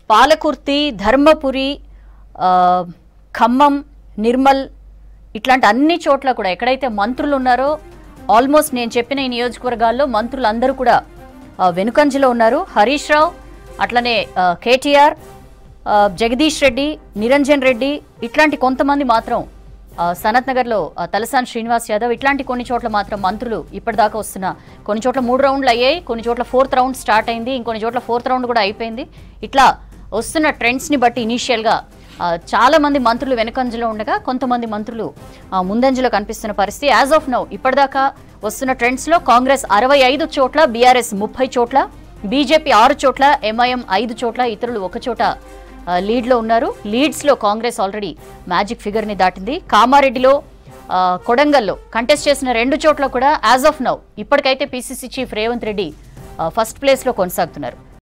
పాలకుర్తి ధర్మపురి ఆ, ఖమ్మం నిర్మల్ ఇట్లాంటి అన్ని చోట్ల కూడా ఎక్కడైతే మంత్రులు ఉన్నారో ఆల్మోస్ట్ నేను చెప్పిన ఈ నియోజకవర్గాల్లో మంత్రులు అందరూ కూడా ఆ, వెనుకంజలో ఉన్నారు హరీష్ రావు అట్లనే ఆ, కేటీఆర్ ఆ, జగదీష్ రెడ్డి నిరంజన్ రెడ్డి ఇట్లాంటి కొంతమంది మాత్రం ఆ, సనత్ నగర్లో ఆ, తలసాని శ్రీనివాస్ యాదవ్ ఇట్లాంటి కొన్ని చోట్ల మాత్రం మంత్రులు ఇప్పటిదాకా వస్తున్న కొన్ని చోట్ల మూడు రౌండ్లు అయ్యాయి కొన్ని చోట్ల ఫోర్త్ రౌండ్ స్టార్ట్ అయింది ఇంకొన్ని చోట్ల ఫోర్త్ రౌండ్ కూడా అయిపోయింది ఇట్లా వస్తున్న ట్రెండ్స్ని బట్టి ఇనీషియల్గా ఆ, చాలా మంది మంత్రులు వెనుకంజలో ఉండగా కొంతమంది మంత్రులు ఆ, ముందంజలో కనిపిస్తున్న పరిస్థితి యాజ్ ఆఫ్ నౌ ఇప్పటిదాకా వస్తున్న ట్రెండ్స్లో కాంగ్రెస్ అరవై ఐదు చోట్ల బీఆర్ఎస్ ముప్పై చోట్ల బీజేపీ ఆరు చోట్ల ఎంఐఎం ఐదు చోట్ల ఇతరులు ఒక చోట ఆ, లీడ్లో ఉన్నారు లీడ్స్లో కాంగ్రెస్ ఆల్రెడీ మ్యాజిక్ ఫిగర్ని దాటింది కామారెడ్డిలో ఆ, కొడంగల్లో కంటెస్ట్ చేసిన రెండు చోట్ల కూడా యాజ్ ఆఫ్ నౌ ఇప్పటికైతే పీసీసీ చీఫ్ రేవంత్ రెడ్డి ఆ, ఫస్ట్ ప్లేస్లో కొనసాగుతున్నారు